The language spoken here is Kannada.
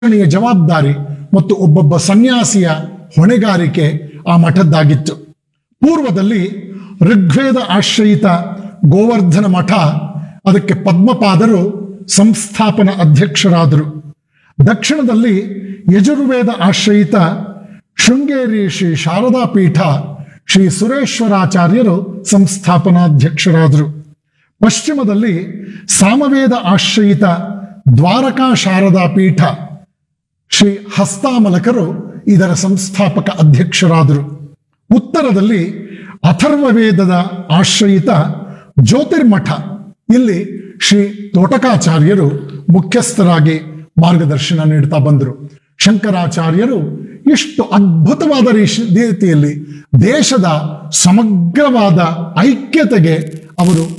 ರಕ್ಷಣೆಯ ಜವಾಬ್ದಾರಿ ಮತ್ತು ಒಬ್ಬೊಬ್ಬ ಸನ್ಯಾಸಿಯ ಹೊಣೆಗಾರಿಕೆ ಆ ಮಠದ್ದಾಗಿತ್ತು ಪೂರ್ವದಲ್ಲಿ ಋಗ್ವೇದ ಆಶ್ರಯಿತ ಗೋವರ್ಧನ ಮಠ ಅದಕ್ಕೆ ಪದ್ಮಪಾದರು ಸಂಸ್ಥಾಪನ ಅಧ್ಯಕ್ಷರಾದರು ದಕ್ಷಿಣದಲ್ಲಿ ಯಜುರ್ವೇದ ಆಶ್ರಯಿತ ಶೃಂಗೇರಿ ಶ್ರೀ ಶಾರದಾ ಪೀಠ ಶ್ರೀ ಸುರೇಶ್ವರಾಚಾರ್ಯರು ಸಂಸ್ಥಾಪನಾಧ್ಯಕ್ಷರಾದರು ಪಶ್ಚಿಮದಲ್ಲಿ ಸಾಮವೇದ ಆಶ್ರಯಿತ ದ್ವಾರಕಾ ಶಾರದಾ ಪೀಠ ಶ್ರೀ ಹಸ್ತಾಮಲಕರು ಇದರ ಸಂಸ್ಥಾಪಕ ಅಧ್ಯಕ್ಷರಾದರು ಉತ್ತರದಲ್ಲಿ ಅಥರ್ವ ವೇದದ ಆಶ್ರಯಿತ ಜ್ಯೋತಿರ್ಮಠ ಇಲ್ಲಿ ಶ್ರೀ ತೋಟಕಾಚಾರ್ಯರು ಮುಖ್ಯಸ್ಥರಾಗಿ ಮಾರ್ಗದರ್ಶನ ನೀಡ್ತಾ ಬಂದರು ಶಂಕರಾಚಾರ್ಯರು ಇಷ್ಟು ಅದ್ಭುತವಾದ ರೀಶ್- ರೀತಿಯಲ್ಲಿ ದೇಶದ ಸಮಗ್ರವಾದ ಐಕ್ಯತೆಗೆ ಅವರು